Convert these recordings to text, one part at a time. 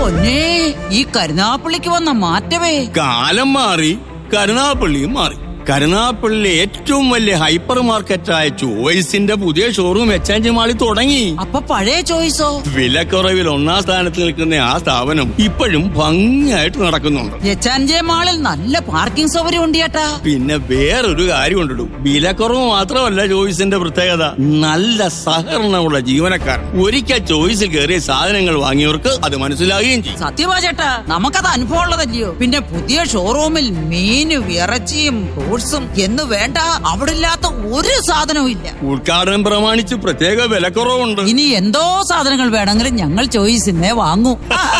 പൊന്നേ ഈ കരുനാപ്പള്ളിക്ക് വന്ന മാറ്റമേ കാലം മാറി കരുനാപ്പള്ളിയും മാറി കരുനാപ്പള്ളിയിലെ ഏറ്റവും വലിയ ഹൈപ്പർ മാർക്കറ്റായ ചോയ്സിന്റെ പുതിയ ഷോറൂം എക്സ്ചേഞ്ച് മാളിൽ തുടങ്ങി അപ്പൊ പഴയ ചോയ്സോ വിലക്കുറവിൽ ഒന്നാം സ്ഥാനത്ത് നിൽക്കുന്ന ആ സ്ഥാപനം ഇപ്പോഴും ഭംഗിയായിട്ട് നടക്കുന്നുണ്ട് എച്ചാൻജെ മാളിൽ നല്ല പാർക്കിംഗ് സൗകര്യം ഉണ്ട് ചേട്ടാ പിന്നെ വേറൊരു കാര്യം ഉണ്ടിടും വിലക്കുറവ് മാത്രമല്ല ചോയ്സിന്റെ പ്രത്യേകത നല്ല സഹകരണമുള്ള ജീവനക്കാർ ഒരിക്കൽ ചോയ്സിൽ കയറിയ സാധനങ്ങൾ വാങ്ങിയവർക്ക് അത് മനസ്സിലാകുകയും ചെയ്യും സത്യമാ ചേട്ടാ നമുക്കത് അനുഭവം ഉള്ളതല്ലയോ പിന്നെ പുതിയ ഷോറൂമിൽ മീനും ഇറച്ചിയും ഫ്രൂട്ട്സും എന്ന് വേണ്ട അവിടെ ഇല്ലാത്ത ഒരു സാധനവും ഇല്ല ഉദ്ഘാടനം പ്രമാണിച്ച് പ്രത്യേക വിലക്കുറവുണ്ട് ഇനി എന്തോ സാധനങ്ങൾ വേണമെങ്കിലും ഞങ്ങൾ ചോയ്സിന്നേ വാങ്ങൂ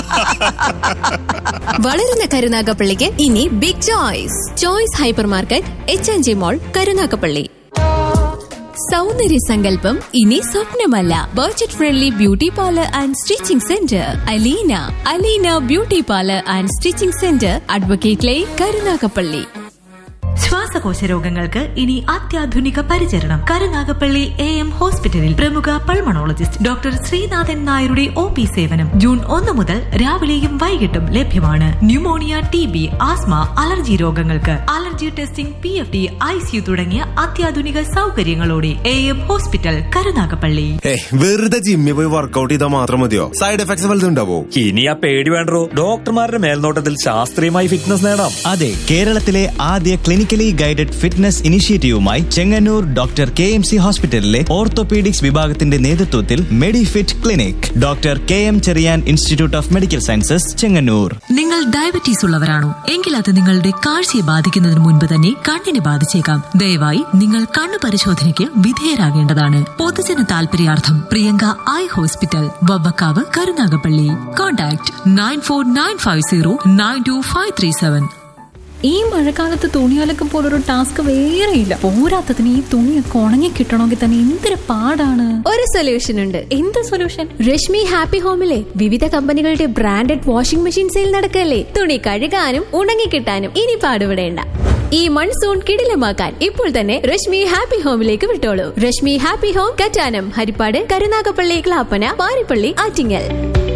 വളരുന്ന കരുനാഗപ്പള്ളിക്ക് ഇനി big choice choice hypermarket H N G mall Karunagappally സൗന്ദര്യ സങ്കല്പം ഇനി സ്വപ്നമല്ല budget friendly beauty parlour and stitching centre Aleena Aleena beauty parlour and stitching centre advocate line Karunagappally ശ്വാസകോശ രോഗങ്ങൾക്ക് ഇനി അത്യാധുനിക പരിചരണം കരുനാഗപ്പള്ളി എ എം ഹോസ്പിറ്റലിൽ പ്രമുഖ പൾമണോളജിസ്റ്റ് ഡോക്ടർ ശ്രീനാഥൻ നായരുടെ ഒ പി സേവനം ജൂൺ ഒന്ന് മുതൽ രാവിലെയും വൈകിട്ടും ലഭ്യമാണ് pneumonia T B asthma allergy രോഗങ്ങൾക്ക് allergy testing P F D ICU തുടങ്ങിയ അത്യാധുനിക സൗകര്യങ്ങളോടെ എ എം ഹോസ്പിറ്റൽ കരുനാഗപ്പള്ളി ഏയ് വെറുതെ ജിമ്മിൽ പോയി വർക്കൗട്ട് ചെയ്താൽ മാത്രം മതിയോ സൈഡ് എഫക്ട്സ് വലുതുണ്ടാവോ ഇനി ആ പേടി വേണ്ടോ ഡോക്ടർമാരുടെ മേൽനോട്ടത്തിൽ ശാസ്ത്രീയമായി ഫിറ്റ്നസ് നേടാം അതെ കേരളത്തിലെ ആദ്യ ക്ലിനിക്കലി ഗൈഡഡ് ഫിറ്റ്നസ് ഇനിഷ്യേറ്റീവുമായി Chengannur doctor K M C ഹോസ്പിറ്റലിലെ ഓർത്തോപീഡിക്സ് വിഭാഗത്തിന്റെ നേതൃത്വത്തിൽ Medifit clinic doctor K M Cherian institute of medical sciences Chengannur നിങ്ങൾ ഡയബറ്റീസ് ഉള്ളവരാണോ എങ്കിൽ അത് നിങ്ങളുടെ കാഴ്ചയെ ബാധിക്കുന്നതിന് മുൻപ് തന്നെ കണ്ണിനെ ബാധിച്ചേക്കാം ദയവായി നിങ്ങൾ കണ്ണു പരിശോധനയ്ക്ക് വിധേയരാകേണ്ടതാണ് പൊതുജന താൽപര്യാർത്ഥം Priyanka eye hospital Vavvakkavu Karunagappally contact nine four nine five zero nine two five three seven ഈ മഴക്കാലത്ത് തുണിയലക്കം പോലൊരു ടാസ്ക് വേറെയില്ല പോരാത്തതിന് ഈ തുണിയൊക്കെ ഉണങ്ങി കിട്ടണമെങ്കിൽ തന്നെ എന്തൊരു പാടാണ് ഒരു സൊല്യൂഷൻ ഉണ്ട് എന്ത് സൊല്യൂഷൻ രശ്മി ഹാപ്പി ഹോമിലെ വിവിധ കമ്പനികളുടെ ബ്രാൻഡഡ് വാഷിംഗ് മെഷീൻ സെയിൽ നടക്കല്ലേ തുണി കഴുകാനും ഉണങ്ങിക്കിട്ടാനും ഇനി പാടുപെടേണ്ട ഈ മൺസൂൺ കിടിലമാക്കാൻ ഇപ്പോൾ തന്നെ രശ്മി ഹാപ്പി ഹോമിലേക്ക് വിട്ടോളൂ രശ്മി ഹാപ്പി ഹോം കറ്റാനം ഹരിപ്പാട് കരുനാഗപ്പള്ളി ക്ലാപ്പന പാരിപ്പള്ളി ആറ്റിങ്ങൽ